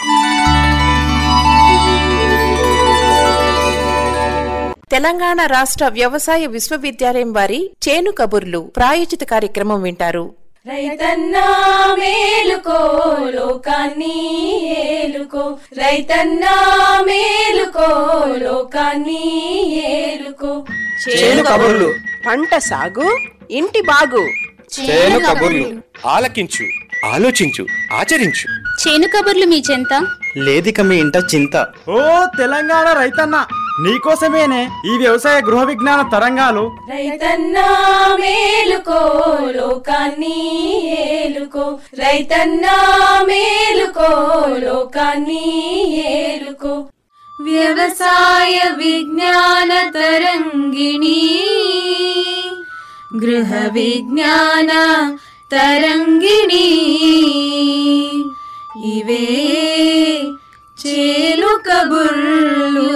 తెలంగాణ రాష్ట్ర వ్యవసాయ విశ్వవిద్యాలయం వారి చేను కబుర్లు ప్రాయోజిత కార్యక్రమం వింటారు రైతన్నా మేలుకో లోకాన్ని ఏలుకో రైతన్నా మేలుకో లోకాన్ని ఏలుకో చేను కబుర్లు పంట సాగు ఇంటి బాగు చేను కబుర్లు ఆలకించు ఆలోచించు ఆచరించు చేను కబుర్లు మీ చెంత లేదిక మీ ఇంట చింత ఓ తెలంగాణ రైతన్న నీకోసమేనే ఈ వ్యవసాయ గృహ విజ్ఞాన తరంగాలు రైతన్నా మేలుకో లోకాన్ని ఏలుకో రైతన్నా మేలుకో లోకాన్ని ఏలుకో వ్యవసాయ విజ్ఞాన తరంగిణి గృహ విజ్ఞాన తరంగిణి ఇవే చేలు కబుర్లు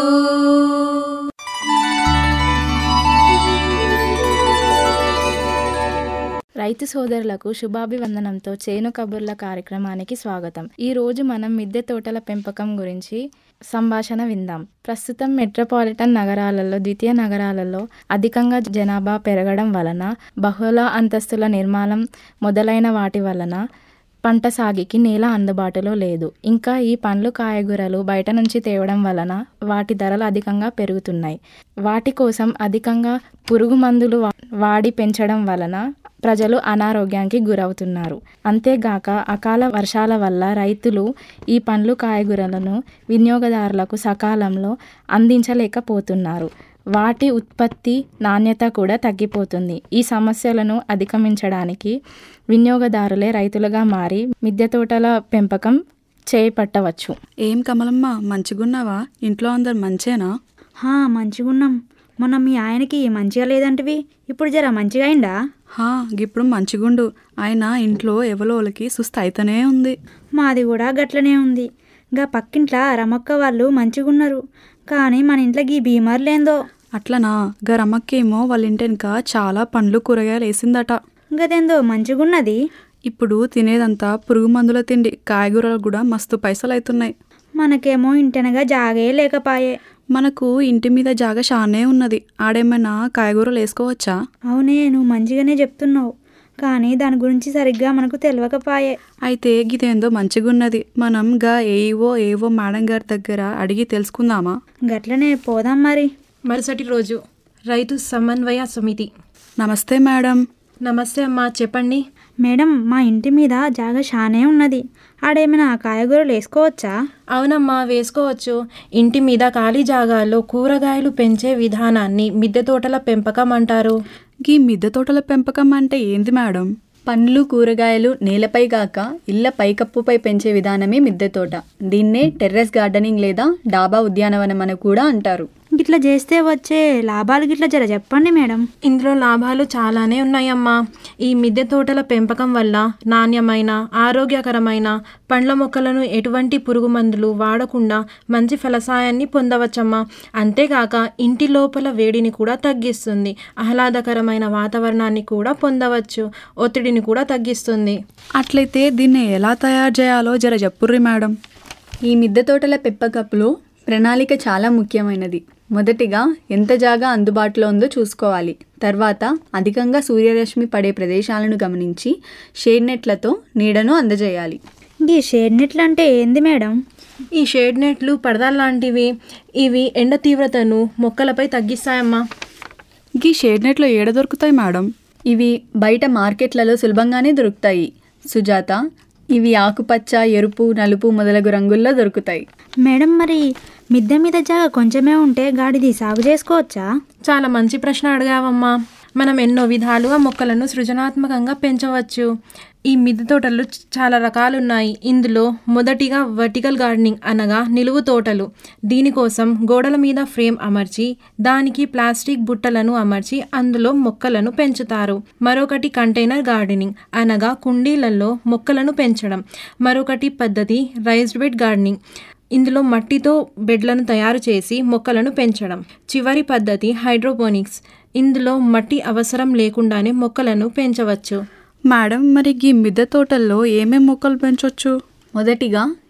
రైతు సోదరులకు శుభాభివందనంతో చేను కబుర్ల కార్యక్రమానికి స్వాగతం ఈ రోజు మనం మిద్దె తోటల పెంపకం గురించి సంభాషణ విందాం ప్రస్తుతం మెట్రోపాలిటన్ నగరాలలో ద్వితీయ నగరాలలో అధికంగా జనాభా పెరగడం వలన బహుళ అంతస్తుల నిర్మాణం మొదలైన వాటి వలన పంట సాగుకి నేల అందుబాటులో లేదు ఇంకా ఈ పండ్లు కాయగూరలు బయట నుంచి తేవడం వలన వాటి ధరలు అధికంగా పెరుగుతున్నాయి వాటి కోసం అధికంగా పురుగు మందులు వా- వాడి పెంచడం వలన ప్రజలు అనారోగ్యానికి గురవుతున్నారు అంతేగాక అకాల వర్షాల వల్ల రైతులు ఈ పండ్లు కాయగూరలను వినియోగదారులకు సకాలంలో అందించలేకపోతున్నారు వాటి ఉత్పత్తి నాణ్యత కూడా తగ్గిపోతుంది ఈ సమస్యలను అధిగమించడానికి వినియోగదారులే రైతులుగా మారి మిద్దె తోటల పెంపకం చేపట్టవచ్చు ఏం కమలమ్మ మంచిగున్నావా ఇంట్లో అందరు మంచేనా హా మంచిగున్నాం మొన్న మీ ఆయనకి మంచిగా లేదంటివి ఇప్పుడు జర మంచిగా అయిందా హా ఇప్పుడు మంచిగుండు ఆయన ఇంట్లో ఎవలోలకి సుస్థ అయితేనే ఉంది మాది కూడా గట్లనే ఉంది గా పక్కింట్ల రమక్క వాళ్ళు మంచిగున్నారు కానీ మన ఇంట్లోకి ఈ బీమార్లేందో అట్లనా గరమ్మకేమో వాళ్ళ ఇంటెనక చాలా పండ్లు కూరగాయలు వేసిందట గదేందో మంచిగున్నది ఇప్పుడు తినేదంతా పురుగు మందుల తిండి కాయగూరలు కూడా మస్తు పైసలు అవుతున్నాయి మనకేమో ఇంటెనగా జాగే లేకపాయే మనకు ఇంటి మీద జాగ షానే ఉన్నది ఆడేమైనా కాయగూరలు వేసుకోవచ్చా అవునే నువ్వు మంచిగానే చెప్తున్నావు కానీ దాని గురించి సరిగ్గా మనకు తెలియకపాయే అయితే గిదేందో మంచిగున్నది మనం గా ఏవో ఏవో మేడం గారి దగ్గర అడిగి తెలుసుకుందామా గట్లనే పోదాం మరి మరుసటి రోజు రైతు సమన్వయ సమితి నమస్తే మేడం నమస్తే అమ్మా చెప్పండి మేడం మా ఇంటి మీద జాగ షానే ఉన్నది ఆడేమైనా కాయగూరలు వేసుకోవచ్చా అవునమ్మా వేసుకోవచ్చు ఇంటి మీద ఖాళీ జాగాల్లో కూరగాయలు పెంచే విధానాన్ని మిద్దె తోటల పెంపకం అంటారు గీ మిద్దె తోటల పెంపకం అంటే ఏంది మేడం పండ్లు కూరగాయలు నేలపై గాక ఇళ్ల పైకప్పుపై పెంచే విధానమే మిద్దె తోట దీన్నే టెర్రస్ గార్డెనింగ్ లేదా డాబా ఉద్యానవనం అని కూడా అంటారు గిట్లా చేస్తే వచ్చే లాభాలు గిట్లా జర చెప్పండి మేడం ఇందులో లాభాలు చాలానే ఉన్నాయమ్మా ఈ మిద్దె తోటల పెంపకం వల్ల నాణ్యమైన ఆరోగ్యకరమైన పండ్ల మొక్కలను ఎటువంటి పురుగు మందులు వాడకుండా మంచి ఫలసాయాన్ని పొందవచ్చమ్మా అంతేకాక ఇంటి లోపల వేడిని కూడా తగ్గిస్తుంది ఆహ్లాదకరమైన వాతావరణాన్ని కూడా పొందవచ్చు ఒత్తిడిని కూడా తగ్గిస్తుంది అట్లయితే దీన్ని ఎలా తయారు చేయాలో జర చెప్పుర్రి మేడం ఈ మిద్దె తోటల పెంపకపులో ప్రణాళిక చాలా ముఖ్యమైనది మొదటిగా ఎంత జాగా అందుబాటులో ఉందో చూసుకోవాలి తర్వాత అధికంగా సూర్యరశ్మి పడే ప్రదేశాలను గమనించి షేడ్ నెట్లతో నీడను అందజేయాలి ఈ షేడ్ నెట్లు అంటే ఏంది మేడం ఈ షేడ్ నెట్లు పరదాలు లాంటివి ఇవి ఎండ తీవ్రతను మొక్కలపై తగ్గిస్తాయమ్మా గీ షేడ్ నెట్లో ఏడ దొరుకుతాయి మేడం ఇవి బయట మార్కెట్లలో సులభంగానే దొరుకుతాయి సుజాత ఇవి ఆకుపచ్చ ఎరుపు నలుపు మొదలగు రంగుల్లో దొరుకుతాయి మేడం మరి మిద్దె మీద జాగ కొంచెమే ఉంటే గాడిది సాగు చేసుకోవచ్చా చాలా మంచి ప్రశ్న అడిగావమ్మా మనం ఎన్నో విధాలుగా మొక్కలను సృజనాత్మకంగా పెంచవచ్చు ఈ మిద్దె తోటలు చ- చాలా రకాలు ఉన్నాయి ఇందులో మొదటిగా వర్టికల్ గార్డెనింగ్ అనగా నిలువు తోటలు దీనికోసం గోడల మీద ఫ్రేమ్ అమర్చి దానికి ప్లాస్టిక్ బుట్టలను అమర్చి అందులో మొక్కలను పెంచుతారు మరొకటి కంటైనర్ గార్డెనింగ్ అనగా కుండీలలో మొక్కలను పెంచడం మరొకటి పద్ధతి రైజ్డ్ బెడ్ గార్డెనింగ్ ఇందులో మట్టితో బెడ్లను తయారు చేసి మొక్కలను పెంచడం చివరి పద్ధతి హైడ్రోపోనిక్స్ ఇందులో మట్టి అవసరం లేకుండానే మొక్కలను పెంచవచ్చు మేడం మరి గీ మిద్దె తోటల్లో ఏమేం మొక్కలు పెంచొచ్చు మొదటిగా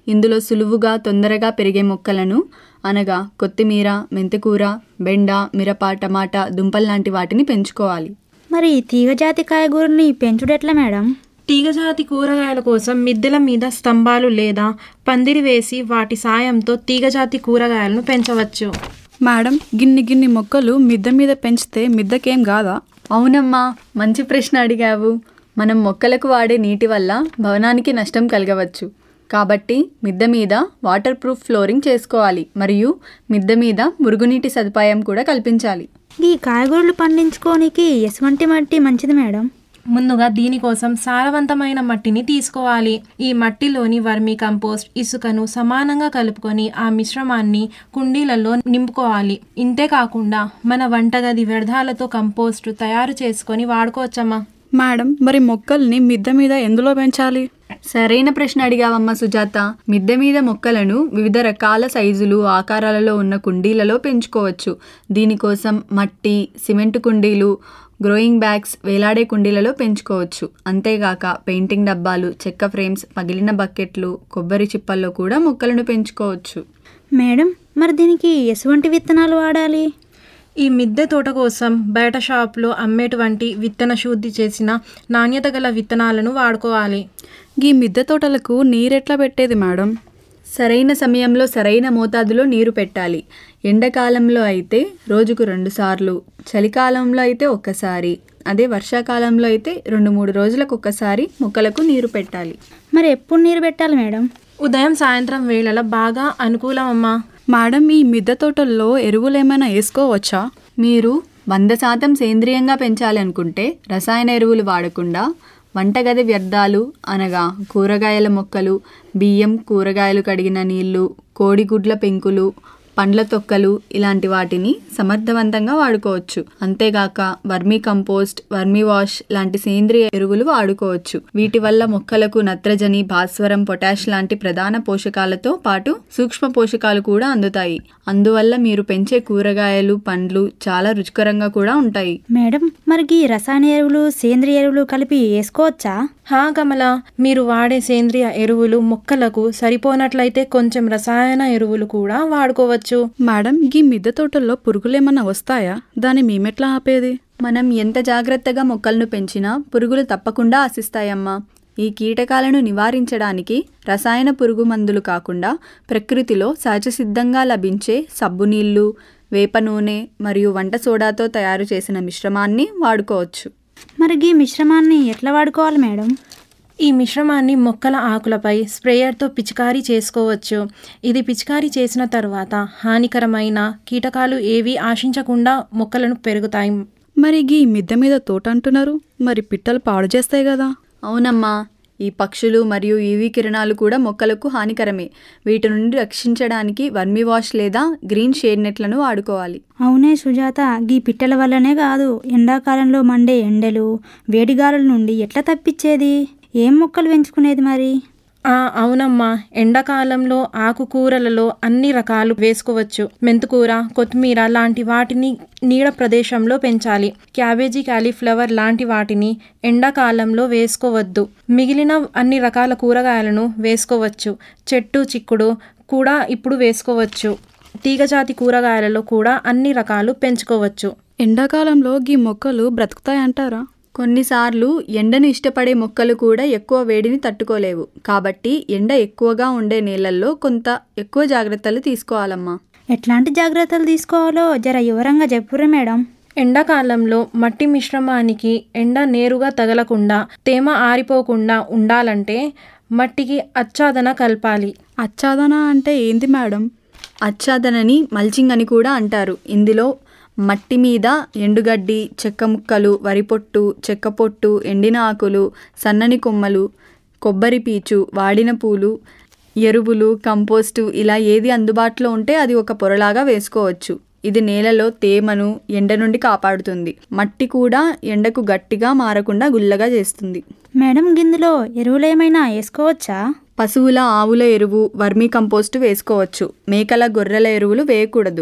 ఇందులో సులువుగా తొందరగా పెరిగే మొక్కలను అనగా కొత్తిమీర మెంతికూర బెండ మిరప టమాటా దుంపలు లాంటి వాటిని పెంచుకోవాలి మరి తీగజాతి కాయగూరని పెంచుడెట్లా మేడం తీగజాతి కూరగాయల కోసం మిద్దెల మీద స్తంభాలు లేదా పందిరి వేసి వాటి సాయంతో తీగజాతి కూరగాయలను పెంచవచ్చు మేడం గిన్ని గిన్ని మొక్కలు మిద్దె మీద పెంచితే మిద్దకేం కాదా అవునమ్మా మంచి ప్రశ్న అడిగావు మనం మొక్కలకు వాడే నీటి వల్ల భవనానికి నష్టం కలగవచ్చు కాబట్టి మిద్దె మీద వాటర్ ప్రూఫ్ ఫ్లోరింగ్ చేసుకోవాలి మరియు మిద్దె మీద మురుగునీటి సదుపాయం కూడా కల్పించాలి ఈ కాయగూరలు పండించుకోనికి ఎటువంటి మట్టి మంచిది మేడం ముందుగా దీనికోసం సారవంతమైన మట్టిని తీసుకోవాలి ఈ మట్టిలోని వర్మీ కంపోస్ట్ ఇసుకను సమానంగా కలుపుకొని ఆ మిశ్రమాన్ని కుండీలలో నింపుకోవాలి ఇంతే కాకుండా మన వంటగది వ్యర్థాలతో కంపోస్ట్ తయారు చేసుకొని వాడుకోవచ్చమ్మా మేడం మరి మొక్కల్ని మిద్దె మీద ఎందులో పెంచాలి సరైన ప్రశ్న అడిగావమ్మ సుజాత మిద్దె మీద మొక్కలను వివిధ రకాల సైజులు ఆకారాలలో ఉన్న కుండీలలో పెంచుకోవచ్చు దీనికోసం మట్టి సిమెంట్ కుండీలు గ్రోయింగ్ బ్యాగ్స్ వేలాడే కుండీలలో పెంచుకోవచ్చు అంతేగాక పెయింటింగ్ డబ్బాలు చెక్క ఫ్రేమ్స్ పగిలిన బకెట్లు కొబ్బరి చిప్పల్లో కూడా మొక్కలను పెంచుకోవచ్చు మేడం మరి దీనికి ఎటువంటి విత్తనాలు వాడాలి ఈ మిద్దె తోట కోసం బయట షాప్లో అమ్మేటువంటి విత్తన శుద్ధి చేసిన నాణ్యత గల విత్తనాలను వాడుకోవాలి ఈ మిద్దె తోటలకు నీరెట్లా పెట్టేది మేడం సరైన సమయంలో సరైన మోతాదులో నీరు పెట్టాలి ఎండాకాలంలో అయితే రోజుకు రెండు సార్లు చలికాలంలో అయితే ఒక్కసారి అదే వర్షాకాలంలో అయితే రెండు మూడు రోజులకు ఒక్కసారి మొక్కలకు నీరు పెట్టాలి మరి ఎప్పుడు నీరు పెట్టాలి మేడం ఉదయం సాయంత్రం వేళల బాగా అనుకూలమమ్మా మేడం ఈ మిద్దె తోటల్లో ఎరువులు ఏమైనా వేసుకోవచ్చా మీరు వంద శాతం సేంద్రియంగా పెంచాలి అనుకుంటే రసాయన ఎరువులు వాడకుండా వంటగది వ్యర్థాలు అనగా కూరగాయల మొక్కలు బియ్యం కూరగాయలు కడిగిన నీళ్లు కోడిగుడ్ల పెంకులు పండ్ల తొక్కలు ఇలాంటి వాటిని సమర్థవంతంగా వాడుకోవచ్చు అంతేగాక వర్మీ కంపోస్ట్ వర్మీ వాష్ లాంటి సేంద్రియ ఎరువులు వాడుకోవచ్చు వీటి వల్ల మొక్కలకు నత్రజని భాస్వరం పొటాష్ లాంటి ప్రధాన పోషకాలతో పాటు సూక్ష్మ పోషకాలు కూడా అందుతాయి అందువల్ల మీరు పెంచే కూరగాయలు పండ్లు చాలా రుచికరంగా కూడా ఉంటాయి మేడం మరి ఈ రసాయన ఎరువులు సేంద్రియ ఎరువులు కలిపి వేసుకోవచ్చా హా కమల మీరు వాడే సేంద్రియ ఎరువులు మొక్కలకు సరిపోనట్లయితే కొంచెం రసాయన ఎరువులు కూడా వాడుకోవచ్చు మేడం ఈ మిద్దె తోటల్లో పురుగులేమన్నా వస్తాయా దాన్ని మేమెట్లా ఆపేది మనం ఎంత జాగ్రత్తగా మొక్కలను పెంచినా పురుగులు తప్పకుండా ఆశిస్తాయమ్మా ఈ కీటకాలను నివారించడానికి రసాయన పురుగు మందులు కాకుండా ప్రకృతిలో సహజసిద్ధంగా లభించే సబ్బు నీళ్లు వేప నూనె మరియు వంట సోడాతో తయారు చేసిన మిశ్రమాన్ని వాడుకోవచ్చు మరి ఈ మిశ్రమాన్ని ఎట్లా వాడుకోవాలి మేడం ఈ మిశ్రమాన్ని మొక్కల ఆకులపై స్ప్రేయర్తో పిచికారీ చేసుకోవచ్చు ఇది పిచికారీ చేసిన తర్వాత హానికరమైన కీటకాలు ఏవి ఆశించకుండా మొక్కలను పెరుగుతాయి మరి ఈ మిద్దె మీద తోట అంటున్నారు మరి పిట్టలు పాడు చేస్తాయి కదా అవునమ్మా ఈ పక్షులు మరియు యూవీ కిరణాలు కూడా మొక్కలకు హానికరమే వీటి నుండి రక్షించడానికి వర్మీ వాష్ లేదా గ్రీన్ షేడ్ నెట్లను వాడుకోవాలి అవునే సుజాత గీ పిట్టల వల్లనే కాదు ఎండాకాలంలో మండే ఎండలు వేడిగాలుల నుండి ఎట్లా తప్పించేది ఏం మొక్కలు పెంచుకునేది మరి ఆ అవునమ్మా ఎండాకాలంలో ఆకుకూరలలో అన్ని రకాలు వేసుకోవచ్చు మెంతుకూర కొత్తిమీర లాంటి వాటిని నీడ ప్రదేశంలో పెంచాలి క్యాబేజీ కాలీఫ్లవర్ లాంటి వాటిని ఎండాకాలంలో వేసుకోవద్దు మిగిలిన అన్ని రకాల కూరగాయలను వేసుకోవచ్చు చెట్టు చిక్కుడు కూడా ఇప్పుడు వేసుకోవచ్చు తీగజాతి కూరగాయలలో కూడా అన్ని రకాలు పెంచుకోవచ్చు ఎండాకాలంలో గీ మొక్కలు బ్రతుకుతాయంటారా కొన్నిసార్లు ఎండను ఇష్టపడే మొక్కలు కూడా ఎక్కువ వేడిని తట్టుకోలేవు కాబట్టి ఎండ ఎక్కువగా ఉండే నీళ్ళల్లో కొంత ఎక్కువ జాగ్రత్తలు తీసుకోవాలమ్మా ఎట్లాంటి జాగ్రత్తలు తీసుకోవాలో జర వివరంగా చెప్పురే మేడం ఎండాకాలంలో మట్టి మిశ్రమానికి ఎండ నేరుగా తగలకుండా తేమ ఆరిపోకుండా ఉండాలంటే మట్టికి అచ్చాదన కలపాలి అచ్చాదన అంటే ఏంది మేడం అచ్చాదనని మల్చింగ్ అని కూడా అంటారు ఇందులో మట్టి మీద ఎండుగడ్డి చెక్క ముక్కలు వరి పొట్టు చెక్క పొట్టు ఎండిన ఆకులు సన్నని కొమ్మలు కొబ్బరి పీచు వాడిన పూలు ఎరువులు కంపోస్టు ఇలా ఏది అందుబాటులో ఉంటే అది ఒక పొరలాగా వేసుకోవచ్చు ఇది నేలలో తేమను ఎండ నుండి కాపాడుతుంది మట్టి కూడా ఎండకు గట్టిగా మారకుండా గుల్లగా చేస్తుంది మేడం గిందులో ఎరువులు ఏమైనా వేసుకోవచ్చా పశువుల ఆవుల ఎరువు వర్మీ కంపోస్టు వేసుకోవచ్చు మేకల గొర్రెల ఎరువులు వేయకూడదు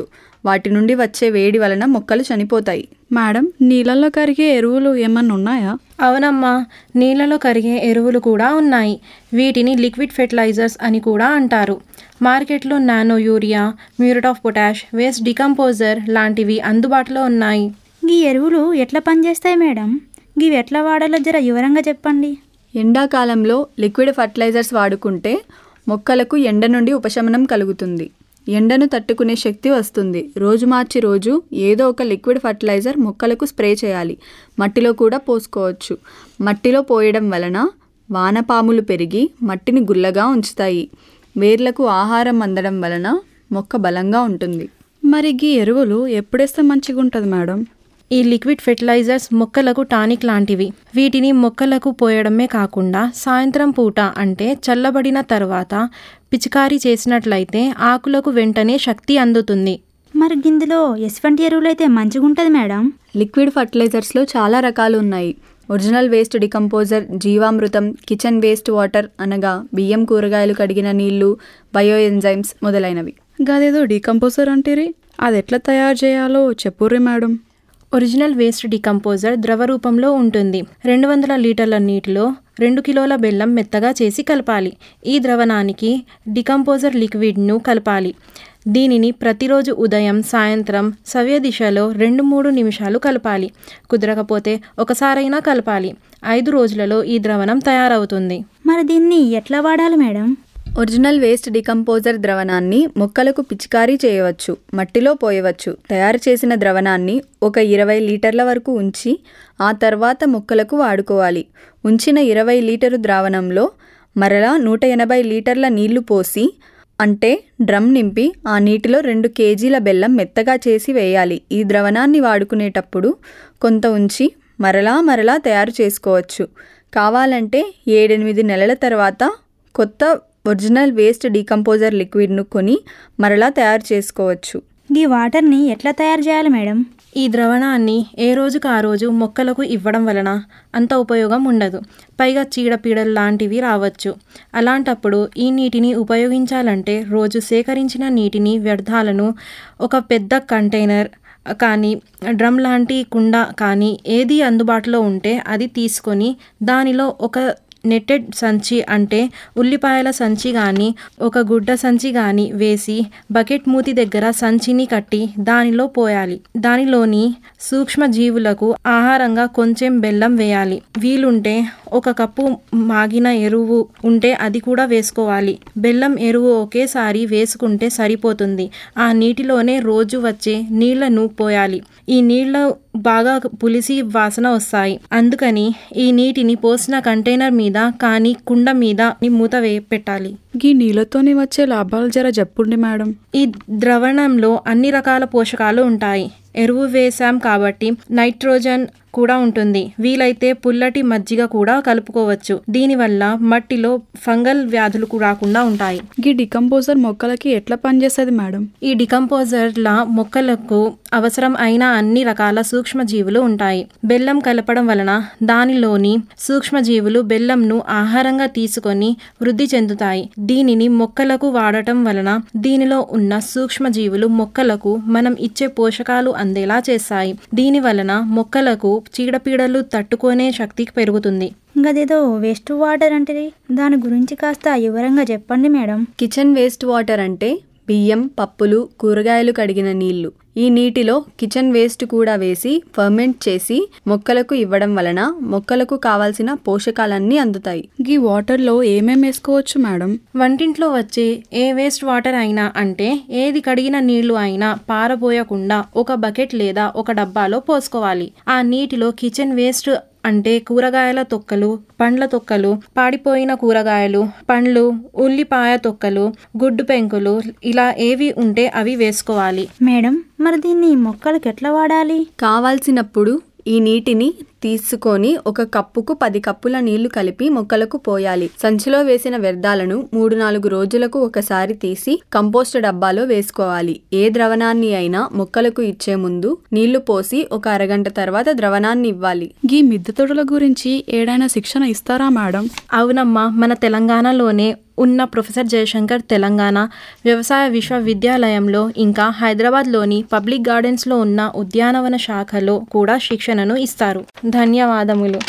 వాటి నుండి వచ్చే వేడి వలన మొక్కలు చనిపోతాయి మేడం నీళ్ళల్లో కరిగే ఎరువులు ఏమన్నా ఉన్నాయా అవునమ్మా నీళ్ళలో కరిగే ఎరువులు కూడా ఉన్నాయి వీటిని లిక్విడ్ ఫెర్టిలైజర్స్ అని కూడా అంటారు మార్కెట్లో nano urea muriate of potash waste decomposer లాంటివి అందుబాటులో ఉన్నాయి ఈ ఎరువులు ఎట్లా పనిచేస్తాయి మేడం ఇవి ఎట్లా వాడాలో జర వివరంగా చెప్పండి ఎండాకాలంలో లిక్విడ్ ఫర్టిలైజర్స్ వాడుకుంటే మొక్కలకు ఎండ నుండి ఉపశమనం కలుగుతుంది ఎండను తట్టుకునే శక్తి వస్తుంది రోజు మార్చి రోజు ఏదో ఒక లిక్విడ్ ఫర్టిలైజర్ మొక్కలకు స్ప్రే చేయాలి మట్టిలో కూడా పోసుకోవచ్చు మట్టిలో పోయడం వలన వానపాములు పెరిగి మట్టిని గుల్లగా ఉంచుతాయి వేర్లకు ఆహారం అందడం వలన మొక్క బలంగా ఉంటుంది మరి గీ ఎరువులు ఎప్పుడేస్తే మంచిగా ఉంటుంది మేడం ఈ లిక్విడ్ ఫెర్టిలైజర్స్ మొక్కలకు టానిక్ లాంటివి వీటిని మొక్కలకు పోయడమే కాకుండా సాయంత్రం పూట అంటే చల్లబడిన తర్వాత పిచికారీ చేసినట్లయితే ఆకులకు వెంటనే శక్తి అందుతుంది మరి గిందులో ఎటువంటి ఎరువులు అయితే మంచిగా ఉంటుంది మేడం లిక్విడ్ ఫర్టిలైజర్స్లో చాలా రకాలు ఉన్నాయి ఒరిజినల్ వేస్ట్ డికంపోజర్ జీవామృతం కిచెన్ వేస్ట్ వాటర్ అనగా బియ్యం కూరగాయలు కడిగిన నీళ్లు బయో ఎంజైమ్స్ మొదలైనవి గదేదో డీకంపోజర్ అంటిరి అది ఎట్లా తయారు చేయాలో చెప్పుర్రి మేడం ఒరిజినల్ వేస్ట్ డికంపోజర్ ద్రవ రూపంలో ఉంటుంది రెండు వందల లీటర్ల నీటిలో రెండు కిలోల బెల్లం మెత్తగా చేసి కలపాలి ఈ ద్రవణానికి డికంపోజర్ లిక్విడ్ను కలపాలి దీనిని ప్రతిరోజు ఉదయం సాయంత్రం సవ్య దిశలో రెండు మూడు నిమిషాలు కలపాలి కుదరకపోతే ఒకసారైనా కలపాలి ఐదు రోజులలో ఈ ద్రవణం తయారవుతుంది మరి దీన్ని ఎట్లా వాడాలి మేడం ఒరిజినల్ వేస్ట్ డికంపోజర్ ద్రవణాన్ని మొక్కలకు పిచికారీ చేయవచ్చు మట్టిలో పోయవచ్చు తయారు చేసిన ద్రవణాన్ని ఒక ఇరవై లీటర్ల వరకు ఉంచి ఆ తర్వాత మొక్కలకు వాడుకోవాలి ఉంచిన ఇరవై లీటరు ద్రావణంలో మరలా నూట ఎనభై లీటర్ల నీళ్లు పోసి అంటే డ్రమ్ నింపి ఆ నీటిలో రెండు కేజీల బెల్లం మెత్తగా చేసి వేయాలి ఈ ద్రవణాన్ని వాడుకునేటప్పుడు కొంత ఉంచి మరలా మరలా తయారు చేసుకోవచ్చు కావాలంటే ఏడెనిమిది నెలల తర్వాత కొత్త ఒరిజినల్ వేస్ట్ డీకంపోజర్ లిక్విడ్ను కొని మరలా తయారు చేసుకోవచ్చు ఈ వాటర్ని ఎట్లా తయారు చేయాలి మేడం ఈ ద్రవణాన్ని ఏ రోజుకు ఆ రోజు మొక్కలకు ఇవ్వడం వలన అంత ఉపయోగం ఉండదు పైగా చీడపీడలు లాంటివి రావచ్చు అలాంటప్పుడు ఈ నీటిని ఉపయోగించాలంటే రోజు సేకరించిన నీటిని వ్యర్థాలను ఒక పెద్ద కంటైనర్ కానీ డ్రమ్ లాంటి కుండ కానీ ఏది అందుబాటులో ఉంటే అది తీసుకొని దానిలో ఒక నెట్టెడ్ సంచి అంటే ఉల్లిపాయల సంచి కానీ ఒక గుడ్డ సంచి కానీ వేసి బకెట్ మూతి దగ్గర సంచిని కట్టి దానిలో పోయాలి దానిలోని సూక్ష్మ జీవులకు ఆహారంగా కొంచెం బెల్లం వేయాలి వీలుంటే ఒక కప్పు మాగిన ఎరువు ఉంటే అది కూడా వేసుకోవాలి బెల్లం ఎరువు ఒకేసారి వేసుకుంటే సరిపోతుంది ఆ నీటిలోనే రోజు వచ్చే నీళ్లను పోయాలి ఈ నీళ్ల బాగా పులిసి వాసన వస్తాయి అందుకని ఈ నీటిని పోసిన కంటైనర్ మీద కానీ కుండ మీద మూత వే పెట్టాలి గీ నీళ్ళతోని వచ్చే లాభాలు జర చెప్పుండి మేడం ఈ ద్రవణంలో అన్ని రకాల పోషకాలు ఉంటాయి ఎరువు వేసాం కాబట్టి నైట్రోజన్ కూడా ఉంటుంది వీలైతే పుల్లటి మజ్జిగ కూడా కలుపుకోవచ్చు దీనివల్ల మట్టిలో ఫంగల్ వ్యాధులు రాకుండా ఉంటాయి గీ డికంపోజర్ మొక్కలకి ఎట్లా పనిచేస్తుంది మేడం ఈ డికంపోజర్ల మొక్కలకు అవసరం అయిన అన్ని రకాల సూక్ష్మజీవులు ఉంటాయి బెల్లం కలపడం వలన దానిలోని సూక్ష్మజీవులు బెల్లంను ఆహారంగా తీసుకొని వృద్ధి చెందుతాయి దీనిని మొక్కలకు వాడటం వలన దీనిలో ఉన్న సూక్ష్మజీవులు మొక్కలకు మనం ఇచ్చే పోషకాలు అందేలా చేస్తాయి దీని వలన మొక్కలకు చీడపీడలు తట్టుకునే శక్తి పెరుగుతుంది గదేదో వేస్ట్ వాటర్ అంటే దాని గురించి కాస్త వివరంగా చెప్పండి మేడం కిచెన్ వేస్ట్ వాటర్ అంటే బియ్యం పప్పులు కూరగాయలు కడిగిన నీళ్లు ఈ నీటిలో కిచెన్ వేస్ట్ కూడా వేసి ఫర్మెంట్ చేసి మొక్కలకు ఇవ్వడం వలన మొక్కలకు కావాల్సిన పోషకాలన్నీ అందుతాయి గీ వాటర్లో ఏమేం వేసుకోవచ్చు మేడం వంటింట్లో వచ్చే ఏ వేస్ట్ వాటర్ అయినా అంటే ఏది కడిగిన నీళ్లు అయినా పారబోయకుండా ఒక బకెట్ లేదా ఒక డబ్బాలో పోసుకోవాలి ఆ నీటిలో కిచెన్ వేస్ట్ అంటే కూరగాయల తొక్కలు పండ్ల తొక్కలు పాడిపోయిన కూరగాయలు పండ్లు ఉల్లిపాయ తొక్కలు గుడ్డు పెంకులు ఇలా ఏవి ఉంటే అవి వేసుకోవాలి మేడం మరి దీన్ని మొక్కలకు ఎట్లా వాడాలి కావాల్సినప్పుడు ఈ నీటిని తీసుకొని ఒక కప్పుకు పది కప్పుల నీళ్లు కలిపి మొక్కలకు పోయాలి సంచిలో వేసిన వ్యర్థాలను మూడు నాలుగు రోజులకు ఒకసారి తీసి కంపోస్ట్ డబ్బాలో వేసుకోవాలి ఏ ద్రవణాన్ని అయినా మొక్కలకు ఇచ్చే ముందు నీళ్లు పోసి ఒక అరగంట తర్వాత ద్రవణాన్ని ఇవ్వాలి గీ మిద్దె తోటల గురించి ఏడైనా శిక్షణ ఇస్తారా మేడం అవునమ్మా మన తెలంగాణలోనే ఉన్న ప్రొఫెసర్ జయశంకర్ తెలంగాణ వ్యవసాయ విశ్వవిద్యాలయంలో ఇంకా హైదరాబాద్లోని పబ్లిక్ గార్డెన్స్లో ఉన్న ఉద్యానవన శాఖలో కూడా శిక్షణను ఇస్తారు ధన్యవాదములు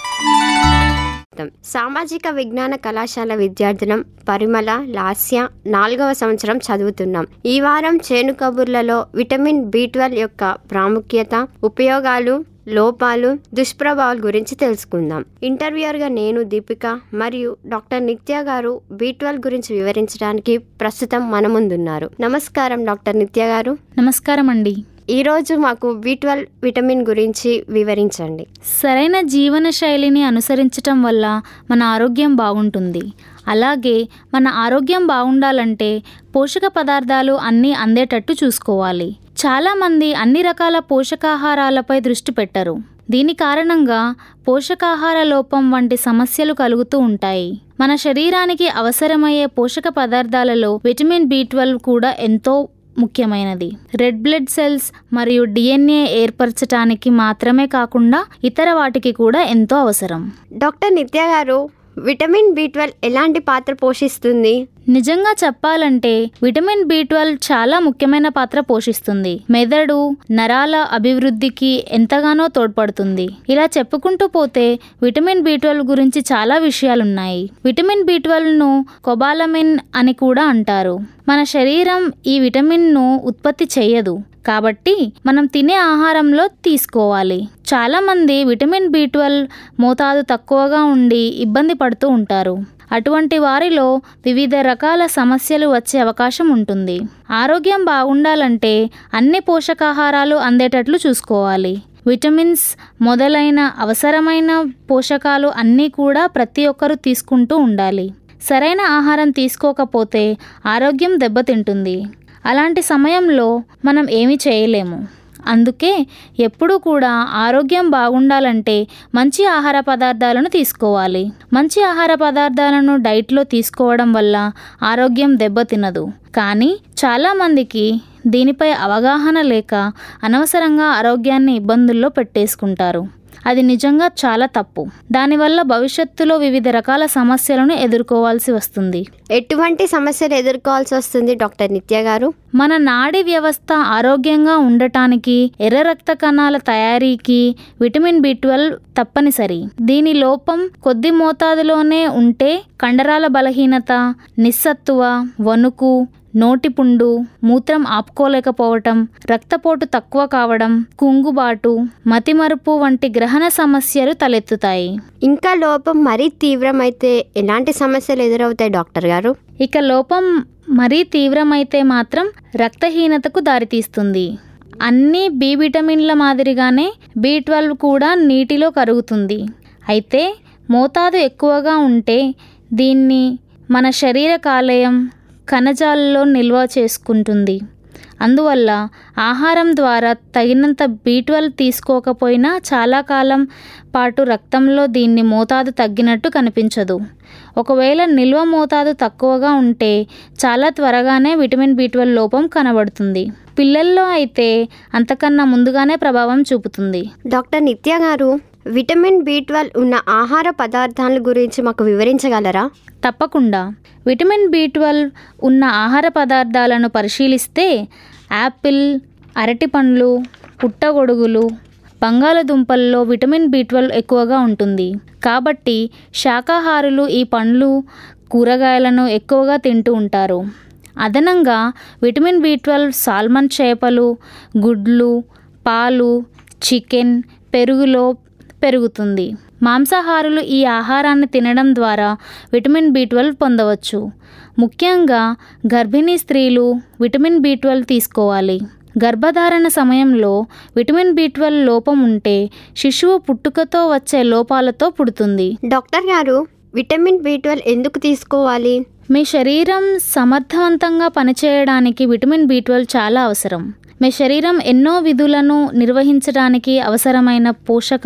సామాజిక విజ్ఞాన కళాశాల విద్యార్థులం పరిమళ లాస్య నాలుగవ సంవత్సరం చదువుతున్నాం ఈ వారం చేను కబుర్లలో విటమిన్ బి ట్వెల్వ్ యొక్క ప్రాముఖ్యత ఉపయోగాలు లోపాలు దుష్ప్రభావాల గురించి తెలుసుకుందాం ఇంటర్వ్యూయర్గా నేను దీపిక మరియు డాక్టర్ నిత్య గారు బి ట్వెల్వ్ గురించి వివరించడానికి ప్రస్తుతం మన ముందున్నారు నమస్కారం డాక్టర్ నిత్య గారు నమస్కారం అండి ఈరోజు మాకు బి ట్వెల్వ్ విటమిన్ గురించి వివరించండి సరైన జీవన శైలిని అనుసరించటం వల్ల మన ఆరోగ్యం బాగుంటుంది అలాగే మన ఆరోగ్యం బాగుండాలంటే పోషక పదార్థాలు అన్నీ అందేటట్టు చూసుకోవాలి చాలామంది అన్ని రకాల పోషకాహారాలపై దృష్టి పెట్టరు దీని కారణంగా పోషకాహార లోపం వంటి సమస్యలు కలుగుతూ ఉంటాయి మన శరీరానికి అవసరమయ్యే పోషక పదార్థాలలో విటమిన్ బి ట్వెల్వ్ కూడా ఎంతో ముఖ్యమైనది రెడ్ బ్లడ్ సెల్స్ మరియు డిఎన్ఏ ఏర్పరచటానికి మాత్రమే కాకుండా ఇతర వాటికి కూడా ఎంతో అవసరం డాక్టర్ నిత్య గారు విటమిన్ బి ట్వెల్వ్ ఎలాంటి పాత్ర పోషిస్తుంది నిజంగా చెప్పాలంటే విటమిన్ బి ట్వెల్వ్ చాలా ముఖ్యమైన పాత్ర పోషిస్తుంది మెదడు నరాల అభివృద్ధికి ఎంతగానో తోడ్పడుతుంది ఇలా చెప్పుకుంటూ పోతే విటమిన్ బి ట్వెల్వ్ గురించి చాలా విషయాలున్నాయి విటమిన్ బి ట్వెల్వ్ను కొబాలమిన్ అని కూడా అంటారు మన శరీరం ఈ విటమిన్ను ఉత్పత్తి చేయదు కాబట్టి మనం తినే ఆహారంలో తీసుకోవాలి చాలామంది విటమిన్ బి ట్వెల్వ్ మోతాదు తక్కువగా ఉండి ఇబ్బంది పడుతూ ఉంటారు అటువంటి వారిలో వివిధ రకాల సమస్యలు వచ్చే అవకాశం ఉంటుంది ఆరోగ్యం బాగుండాలంటే అన్ని పోషకాహారాలు అందేటట్లు చూసుకోవాలి విటమిన్స్ మొదలైన అవసరమైన పోషకాలు అన్నీ కూడా ప్రతి ఒక్కరూ తీసుకుంటూ ఉండాలి సరైన ఆహారం తీసుకోకపోతే ఆరోగ్యం దెబ్బతింటుంది అలాంటి సమయంలో మనం ఏమీ చేయలేము అందుకే ఎప్పుడూ కూడా ఆరోగ్యం బాగుండాలంటే మంచి ఆహార పదార్థాలను తీసుకోవాలి మంచి ఆహార పదార్థాలను డైట్లో తీసుకోవడం వల్ల ఆరోగ్యం దెబ్బతినదు కానీ చాలామందికి దీనిపై అవగాహన లేక అనవసరంగా ఆరోగ్యాన్ని ఇబ్బందుల్లో పెట్టేసుకుంటారు అది నిజంగా చాలా తప్పు దానివల్ల భవిష్యత్తులో వివిధ రకాల సమస్యలను ఎదుర్కోవాల్సి వస్తుంది ఎటువంటి సమస్యలు ఎదుర్కోవాల్సి వస్తుంది డాక్టర్ నిత్య గారు మన నాడీ వ్యవస్థ ఆరోగ్యంగా ఉండటానికి ఎర్ర రక్త కణాల తయారీకి విటమిన్ బి ట్వెల్వ్ తప్పనిసరి దీని లోపం కొద్ది మోతాదులోనే ఉంటే కండరాల బలహీనత నిస్సత్తువ వణుకు నోటిపుండు మూత్రం ఆపుకోలేకపోవటం రక్తపోటు తక్కువ కావడం కుంగుబాటు మతిమరుపు వంటి గ్రహణ సమస్యలు తలెత్తుతాయి ఇంకా లోపం మరీ తీవ్రమైతే ఎలాంటి సమస్యలు ఎదురవుతాయి డాక్టర్ గారు ఇక లోపం మరీ తీవ్రమైతే మాత్రం రక్తహీనతకు దారితీస్తుంది అన్ని బి విటమిన్ల మాదిరిగానే బి ట్వెల్వ్ కూడా నీటిలో కరుగుతుంది అయితే మోతాదు ఎక్కువగా ఉంటే దీన్ని మన శరీర కాలేయం కణజాలలో నిల్వ చేసుకుంటుంది అందువల్ల ఆహారం ద్వారా తగినంత బీ ట్వెల్వ్ తీసుకోకపోయినా చాలా కాలం పాటు రక్తంలో దీన్ని మోతాదు తగ్గినట్టు కనిపించదు ఒకవేళ నిల్వ మోతాదు తక్కువగా ఉంటే చాలా త్వరగానే విటమిన్ బి ట్వెల్వ్ లోపం కనబడుతుంది పిల్లల్లో అయితే అంతకన్నా ముందుగానే ప్రభావం చూపుతుంది డాక్టర్ నిత్య గారు విటమిన్ బి ట్వెల్వ్ ఉన్న ఆహార పదార్థాల గురించి మాకు వివరించగలరా తప్పకుండా విటమిన్ బి ట్వెల్వ్ ఉన్న ఆహార పదార్థాలను పరిశీలిస్తే యాపిల్ అరటిపండ్లు పుట్టగొడుగులు బంగాళదుంపల్లో విటమిన్ బి ట్వెల్వ్ ఎక్కువగా ఉంటుంది కాబట్టి శాకాహారులు ఈ పండ్లు కూరగాయలను ఎక్కువగా తింటూ ఉంటారు అదనంగా విటమిన్ బి ట్వెల్వ్ సాల్మన్ చేపలు గుడ్లు పాలు చికెన్ పెరుగులో పెరుగుతుంది మాంసాహారులు ఈ ఆహారాన్ని తినడం ద్వారా విటమిన్ బి ట్వెల్వ్ పొందవచ్చు ముఖ్యంగా గర్భిణీ స్త్రీలు విటమిన్ బి ట్వెల్వ్ తీసుకోవాలి గర్భధారణ సమయంలో విటమిన్ బి ట్వెల్వ్ లోపం ఉంటే శిశువు పుట్టుకతో వచ్చే లోపాలతో పుడుతుంది డాక్టర్ గారు విటమిన్ బి ట్వెల్వ్ ఎందుకు తీసుకోవాలి మీ శరీరం సమర్థవంతంగా పనిచేయడానికి విటమిన్ బి ట్వెల్వ్ చాలా అవసరం మీ శరీరం ఎన్నో విధులను నిర్వహించడానికి అవసరమైన పోషకం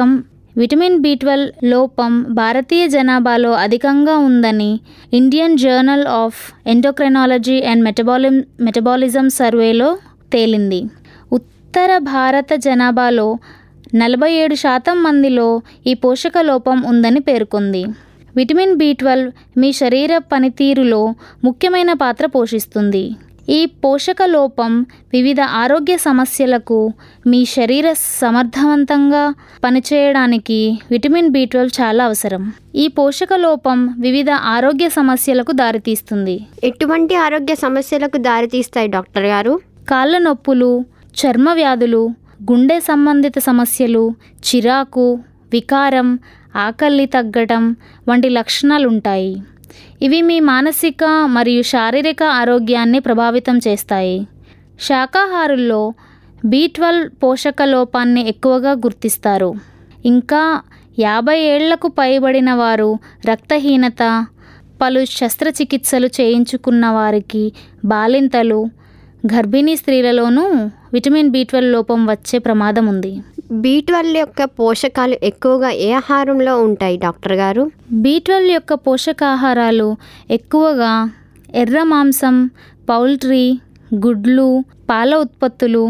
విటమిన్ బి ట్వెల్వ్ లోపం భారతీయ జనాభాలో అధికంగా ఉందని Indian journal of endocrinology and మెటబాలి మెటబాలిజం సర్వేలో తేలింది ఉత్తర భారత జనాభాలో నలభై ఏడు శాతం మందిలో ఈ పోషక లోపం ఉందని పేర్కొంది విటమిన్ బి ట్వెల్వ్ మీ శరీర పనితీరులో ముఖ్యమైన పాత్ర పోషిస్తుంది ఈ పోషక లోపం వివిధ ఆరోగ్య సమస్యలకు మీ శరీర సమర్థవంతంగా పనిచేయడానికి విటమిన్ బి ట్వెల్వ్ చాలా అవసరం ఈ పోషక లోపం వివిధ ఆరోగ్య సమస్యలకు దారితీస్తుంది ఎటువంటి ఆరోగ్య సమస్యలకు దారితీస్తాయి డాక్టర్ గారు కాళ్ళ నొప్పులు చర్మ వ్యాధులు గుండె సంబంధిత సమస్యలు చిరాకు వికారం ఆకలి తగ్గటం వంటి లక్షణాలు ఉంటాయి ఇవి మీ మానసిక మరియు శారీరక ఆరోగ్యాన్ని ప్రభావితం చేస్తాయి శాకాహారుల్లో బి ట్వెల్వ్ పోషక లోపాన్ని ఎక్కువగా గుర్తిస్తారు ఇంకా యాభై ఏళ్లకు పైబడిన వారు రక్తహీనత పలు శస్త్రచికిత్సలు చేయించుకున్న వారికి బాలింతలు గర్భిణీ స్త్రీలలోనూ విటమిన్ బి ట్వెల్వ్ లోపం వచ్చే ప్రమాదం ఉంది బి ట్వెల్వ్ యొక్క పోషకాలు ఎక్కువగా ఏ ఆహారంలో ఉంటాయి డాక్టర్ గారు బి ట్వెల్వ్ యొక్క పోషకాహారాలు ఎక్కువగా ఎర్ర మాంసం పౌల్ట్రీ గుడ్లు పాల ఉత్పత్తులు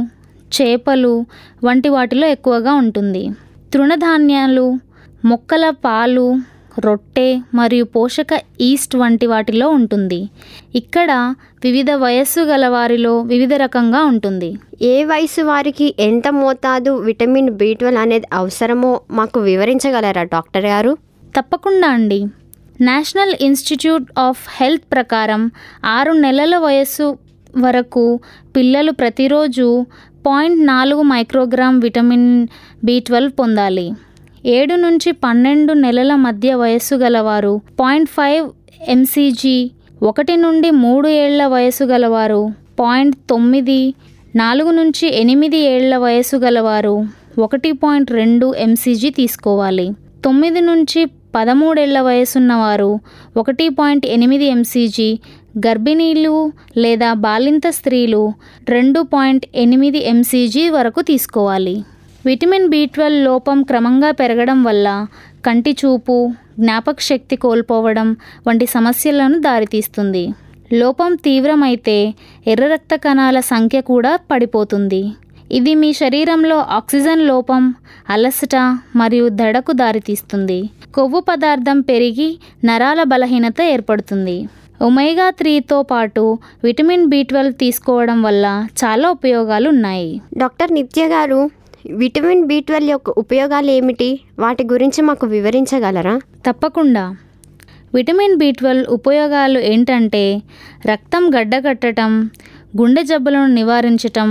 చేపలు వంటి వాటిలో ఎక్కువగా ఉంటుంది తృణధాన్యాలు మొక్కల పాలు రొట్టె మరియు పోషక ఈస్ట్ వంటి వాటిలో ఉంటుంది ఇక్కడ వివిధ వయస్సు గల వారిలో వివిధ రకంగా ఉంటుంది ఏ వయసు వారికి ఎంత మోతాదు విటమిన్ బి ట్వెల్వ్ అనేది అవసరమో మాకు వివరించగలరా డాక్టర్ గారు తప్పకుండా అండి నేషనల్ ఇన్స్టిట్యూట్ ఆఫ్ హెల్త్ ప్రకారం ఆరు నెలల వయస్సు వరకు పిల్లలు ప్రతిరోజు పాయింట్ నాలుగు మైక్రోగ్రామ్ విటమిన్ బి ట్వెల్వ్ పొందాలి ఏడు నుంచి పన్నెండు నెలల మధ్య వయస్సు గలవారు పాయింట్ ఫైవ్ ఎంసీజీ ఒకటి నుండి మూడు ఏళ్ల వయసు గలవారు పాయింట్ తొమ్మిది నాలుగు నుంచి ఎనిమిది ఏళ్ల వయసు గలవారు ఒకటి పాయింట్ రెండు ఎంసీజీ తీసుకోవాలి తొమ్మిది నుంచి పదమూడేళ్ల వయసున్నవారు ఒకటి పాయింట్ ఎనిమిది ఎంసీజీ గర్భిణీలు లేదా బాలింత స్త్రీలు రెండు పాయింట్ ఎనిమిది ఎంసీజీ వరకు తీసుకోవాలి విటమిన్ బి ట్వెల్వ్ లోపం క్రమంగా పెరగడం వల్ల కంటి చూపు జ్ఞాపక శక్తి కోల్పోవడం వంటి సమస్యలను దారితీస్తుంది లోపం తీవ్రమైతే ఎర్ర రక్త కణాల సంఖ్య కూడా పడిపోతుంది ఇది మీ శరీరంలో ఆక్సిజన్ లోపం అలసట మరియు దడకు దారితీస్తుంది కొవ్వు పదార్థం పెరిగి నరాల బలహీనత ఏర్పడుతుంది ఒమేగా త్రీతో పాటు విటమిన్ బి ట్వెల్వ్ తీసుకోవడం వల్ల చాలా ఉపయోగాలు ఉన్నాయి డాక్టర్ నిత్య గారు విటమిన్ బి ట్వెల్వ్ యొక్క ఉపయోగాలు ఏమిటి వాటి గురించి మాకు వివరించగలరా తప్పకుండా విటమిన్ బి ట్వెల్వ్ ఉపయోగాలు ఏంటంటే రక్తం గడ్డకట్టడం గుండె జబ్బులను నివారించటం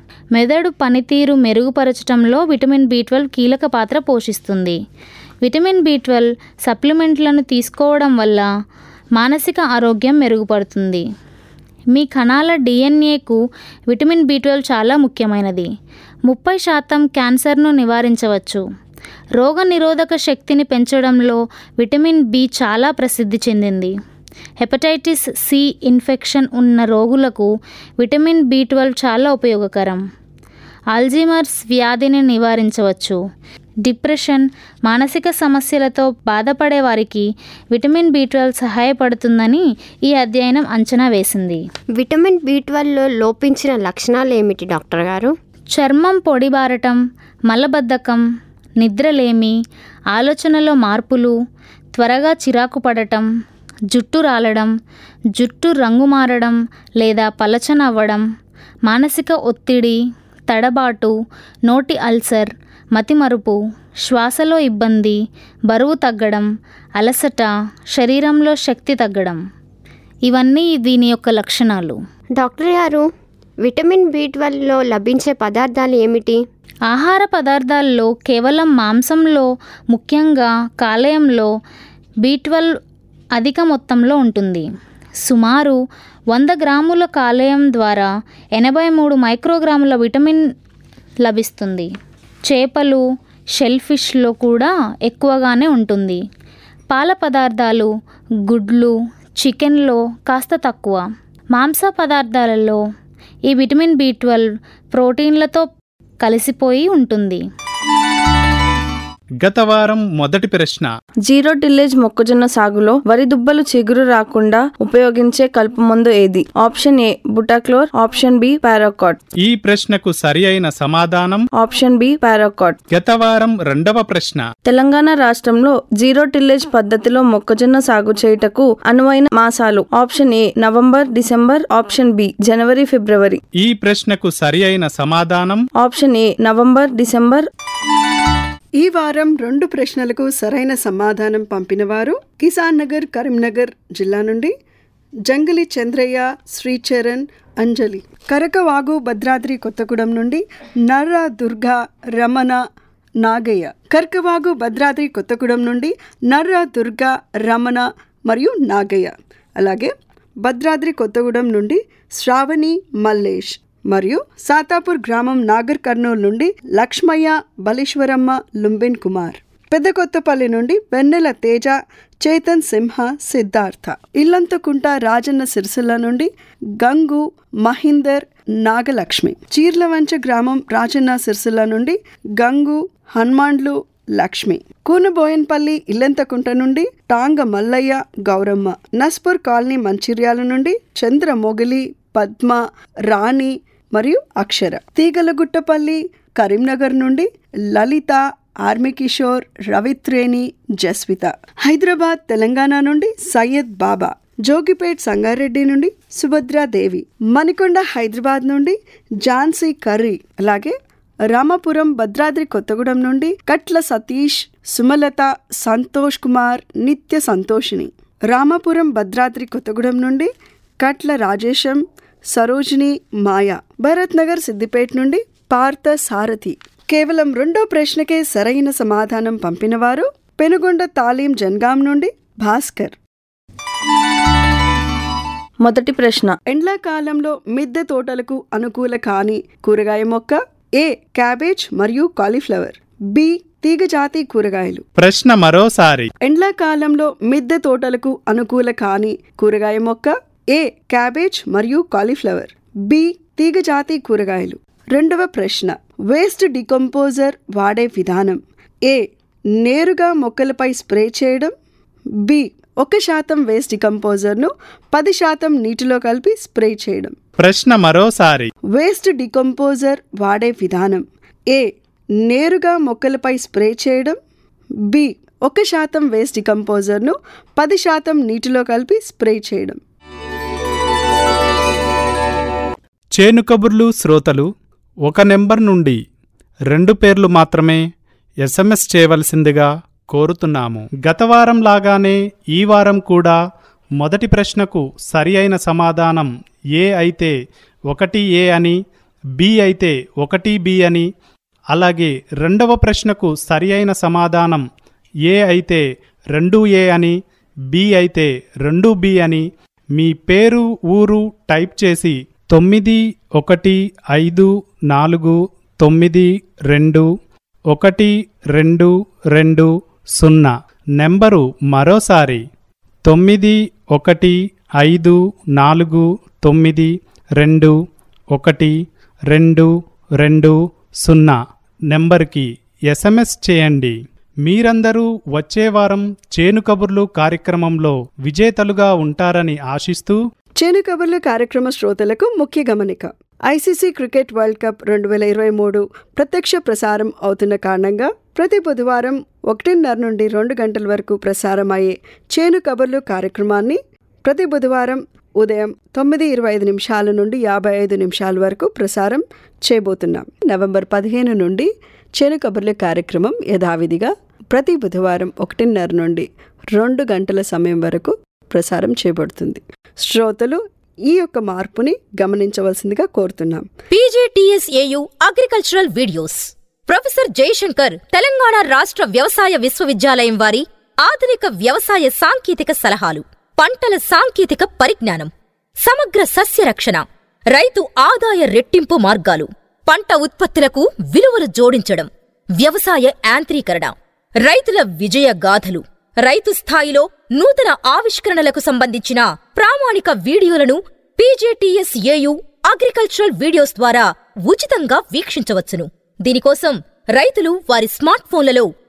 మెదడు పనితీరు మెరుగుపరచడంలో విటమిన్ బి ట్వెల్వ్ కీలక పాత్ర పోషిస్తుంది విటమిన్ బి ట్వెల్వ్ సప్లిమెంట్లను తీసుకోవడం వల్ల మానసిక ఆరోగ్యం మెరుగుపడుతుంది మీ కణాల డిఎన్ఏకు విటమిన్ బి ట్వెల్వ్ చాలా ముఖ్యమైనది ముప్పై శాతం క్యాన్సర్ను నివారించవచ్చు రోగ నిరోధక శక్తిని పెంచడంలో విటమిన్ బి చాలా ప్రసిద్ధి చెందింది హెపటైటిస్ సి ఇన్ఫెక్షన్ ఉన్న రోగులకు విటమిన్ బి ట్వెల్వ్ చాలా ఉపయోగకరం ఆల్జీమర్స్ వ్యాధిని నివారించవచ్చు డిప్రెషన్ మానసిక సమస్యలతో బాధపడే వారికి విటమిన్ బి ట్వెల్వ్ సహాయపడుతుందని ఈ అధ్యయనం అంచనా వేసింది విటమిన్ బి ట్వెల్వ్లో లోపించిన లక్షణాలు ఏమిటి డాక్టర్ గారు చర్మం పొడిబారటం మలబద్ధకం నిద్రలేమి ఆలోచనలో మార్పులు త్వరగా చిరాకు పడటం జుట్టు రాలడం జుట్టు రంగు మారడం లేదా పలచన అవ్వడం మానసిక ఒత్తిడి తడబాటు నోటి అల్సర్ మతిమరుపు శ్వాసలో ఇబ్బంది బరువు తగ్గడం అలసట శరీరంలో శక్తి తగ్గడం ఇవన్నీ దీని యొక్క లక్షణాలు డాక్టర్ గారు విటమిన్ బి ట్వెల్వ్లో లభించే పదార్థాలు ఏమిటి ఆహార పదార్థాల్లో కేవలం మాంసంలో ముఖ్యంగా కాలేయంలో బి ట్వెల్వ్ అధిక మొత్తంలో ఉంటుంది సుమారు వంద గ్రాముల కాలేయం ద్వారా ఎనభై మూడు మైక్రోగ్రాముల విటమిన్ లభిస్తుంది చేపలు షెల్ ఫిష్లో కూడా ఎక్కువగానే ఉంటుంది పాల పదార్థాలు గుడ్లు చికెన్లో కాస్త తక్కువ మాంస పదార్థాలలో ఈ విటమిన్ బి ట్వెల్వ్ ప్రోటీన్లతో కలిసిపోయి ఉంటుంది గత వారం మొదటి ప్రశ్న జీరో టిల్లేజ్ మొక్కజొన్న సాగులో వరి దుబ్బలు చిగురు రాకుండా ఉపయోగించే కలుపు మందు ఏది option A butachlor option B paraquat ఈ ప్రశ్నకు సరి అయిన సమాధానం ఆప్షన్ బి పారాకాట్ గత వారం రెండవ ప్రశ్న తెలంగాణ రాష్ట్రంలో జీరో టిల్లేజ్ పద్ధతిలో మొక్కజొన్న సాగు చేయుటకు అనువైన మాసాలు option A November December option B జనవరి ఫిబ్రవరి ఈ ప్రశ్నకు సరి అయిన సమాధానం ఆప్షన్ ఏ నవంబర్ డిసెంబర్ ఈ వారం రెండు ప్రశ్నలకు సరైన సమాధానం పంపినవారు కిసాన్ నగర్ కరీంనగర్ జిల్లా నుండి జంగలి చంద్రయ్య శ్రీచరణ్ అంజలి కరకవాగు భద్రాద్రి కొత్తగూడెం నుండి నర్ర దుర్గా రమణ నాగయ్య కర్కవాగు భద్రాద్రి కొత్తగూడెం నుండి నర్ర దుర్గా రమణ మరియు నాగయ్య అలాగే భద్రాద్రి కొత్తగూడెం నుండి శ్రావణి మల్లేష్ మరియు సాతాపూర్ గ్రామం నాగర్ కర్నూలు నుండి లక్ష్మయ్య బలీశ్వరమ్మ లుంబిన్ కుమార్ పెద్ద కొత్తపల్లి నుండి వెన్నెల తేజ చేతన్ సింహ సిద్ధార్థ ఇల్లంతకుంట రాజన్న సిరిసిల్ల నుండి గంగు మహీందర్ నాగలక్ష్మి చీర్లవంచ గ్రామం రాజన్న సిరిసిల్ల నుండి గంగు హనుమాండ్లు లక్ష్మి కూనబోయన్పల్లి ఇల్లెంతకుంట నుండి టాంగ మల్లయ్య గౌరమ్మ నస్పూర్ కాలనీ మంచిర్యాల నుండి చంద్ర మొగలి పద్మ రాణి మరియు అక్షర తీగలగుట్టపల్లి కరీంనగర్ నుండి లలిత ఆర్మి కిషోర్ రవిత్రేణి జస్విత హైదరాబాద్ తెలంగాణ నుండి సయ్యద్ బాబా జోగిపేట్ సంగారెడ్డి నుండి సుభద్రాదేవి మణికొండ హైదరాబాద్ నుండి ఝాన్సీ కర్రీ అలాగే రామపురం భద్రాద్రి కొత్తగూడెం నుండి కట్ల సతీష్ సుమలత సంతోష్ కుమార్ నిత్య సంతోషిని రామపురం భద్రాద్రి కొత్తగూడెం నుండి కట్ల రాజేశం సరోజిని మాయ భరత్ నగర్ సిద్దిపేట నుండి పార్థ సారథి కేవలం రెండో ప్రశ్నకే సరైన సమాధానం పంపినవారు పెనుగొండ తాలీం జన్గాం నుండి భాస్కర్ మొదటి ప్రశ్న ఎండాకాలంలో మిద్దె తోటలకు అనుకూల కాని కూరగాయ మొక్క ఏ క్యాబేజ్ మరియు కాలీఫ్లవర్ బి తీగజాతి కూరగాయలు ప్రశ్న మరోసారి ఎండాకాలంలో మిద్దె తోటలకు అనుకూల కాని కూరగాయ మొక్క ఏ క్యాబేజ్ మరియు కాలీఫ్లవర్ బి తీగజాతి కూరగాయలు రెండవ ప్రశ్న వేస్ట్ డికంపోజర్ వాడే విధానం ఏ నేరుగా మొక్కలపై స్ప్రే చేయడం బి ఒక శాతం వేస్ట్ డికంపోజర్ను పది శాతం నీటిలో కలిపి స్ప్రే చేయడం ప్రశ్న మరోసారి వేస్ట్ డికంపోజర్ వాడే విధానం ఏ నేరుగా మొక్కలపై స్ప్రే చేయడం బి ఒక శాతం వేస్ట్ డికంపోజర్ను పది శాతం నీటిలో కలిపి స్ప్రే చేయడం చేను కబుర్లు శ్రోతలు ఒక నెంబర్ నుండి రెండు పేర్లు మాత్రమే ఎస్ఎంఎస్ చేయవలసిందిగా కోరుతున్నాము గత వారం లాగానే ఈ వారం కూడా మొదటి ప్రశ్నకు సరి అయిన సమాధానం ఏ అయితే ఒకటి ఏ అని బి అయితే ఒకటి బి అని అలాగే రెండవ ప్రశ్నకు సరి అయిన సమాధానం ఏ అయితే రెండు ఏ అని బి అయితే రెండు బి అని మీ పేరు ఊరు టైప్ చేసి తొమ్మిది ఒకటి ఐదు నాలుగు తొమ్మిది రెండు ఒకటి రెండు రెండు సున్నా నెంబరు మరోసారి తొమ్మిది ఒకటి ఐదు నాలుగు తొమ్మిది రెండు ఒకటి రెండు రెండు సున్నా నెంబర్కి ఎస్ఎంఎస్ చేయండి మీరందరూ వచ్చే వారం చేను కబుర్లు కార్యక్రమంలో విజేతలుగా ఉంటారని ఆశిస్తూ చేను కబుర్లు కార్యక్రమ శ్రోతలకు ముఖ్య గమనిక ఐసీసీ క్రికెట్ వరల్డ్ కప్ రెండు వేల ఇరవై మూడు ప్రత్యక్ష ప్రసారం అవుతున్న కారణంగా ప్రతి బుధవారం ఒకటిన్నర నుండి రెండు గంటల వరకు ప్రసారం అయ్యే చేను కబుర్లు కార్యక్రమాన్ని ప్రతి బుధవారం ఉదయం తొమ్మిది ఇరవై ఐదు నిమిషాల నుండి యాభై ఐదు నిమిషాల వరకు ప్రసారం చేయబోతున్నాం నవంబర్ పదిహేను నుండి చేను కబుర్ల కార్యక్రమం యథావిధిగా ప్రతి బుధవారం ఒకటిన్నర నుండి రెండు గంటల సమయం వరకు ప్రసారం చేయబడుతుంది శ్రోతలు ఈ యొక్క మార్పుని గమనించవలసిందిగా కోరుతున్నాం PGTSAU agricultural videos professor Jayashankar Telangana రాష్ట్ర వ్యవసాయ విశ్వవిద్యాలయం వారి ఆధునిక వ్యవసాయ సాంకేతిక సలహాలు పంటల సాంకేతిక పరిజ్ఞానం సమగ్ర సస్య రక్షణ రైతు ఆదాయ రెట్టింపు మార్గాలు పంట ఉత్పత్తులకు విలువలు జోడించడం వ్యవసాయ యాంత్రీకరణ రైతుల విజయ గాథలు రైతు స్థాయిలో నూతన ఆవిష్కరణలకు సంబంధించిన ప్రామాణిక వీడియోలను పీజేటీఎస్ఏయు అగ్రికల్చరల్ వీడియోస్ ద్వారా ఉచితంగా వీక్షించవచ్చును దీనికోసం రైతులు వారి స్మార్ట్ ఫోన్లలో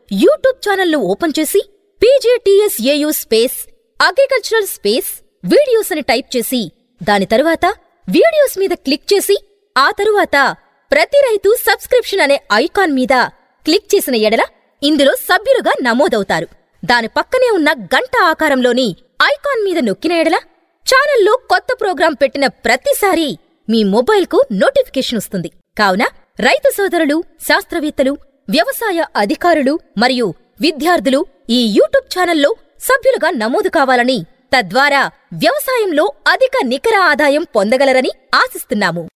యూట్యూబ్ ఛానల్ను ఓపెన్ చేసి PJTSAU space agricultural space videos అని టైప్ చేసి దాని తరువాత వీడియోస్ మీద క్లిక్ చేసి ఆ తరువాత ప్రతి రైతు సబ్స్క్రిప్షన్ అనే ఐకాన్ మీద క్లిక్ చేసిన ఎడల ఇందులో సభ్యులుగా నమోదవుతారు దాని పక్కనే ఉన్న గంట ఆకారంలోని ఐకాన్ మీద నొక్కిన ఎడల ఛానల్లో కొత్త ప్రోగ్రాం పెట్టిన ప్రతిసారి మీ మొబైల్కు నోటిఫికేషన్ వస్తుంది కావున రైతు సోదరులు శాస్త్రవేత్తలు వ్యవసాయ అధికారులు మరియు విద్యార్థులు ఈ యూట్యూబ్ ఛానల్లో సభ్యులుగా నమోదు కావాలని తద్వారా వ్యవసాయంలో అధిక నికర ఆదాయం పొందగలరని ఆశిస్తున్నాము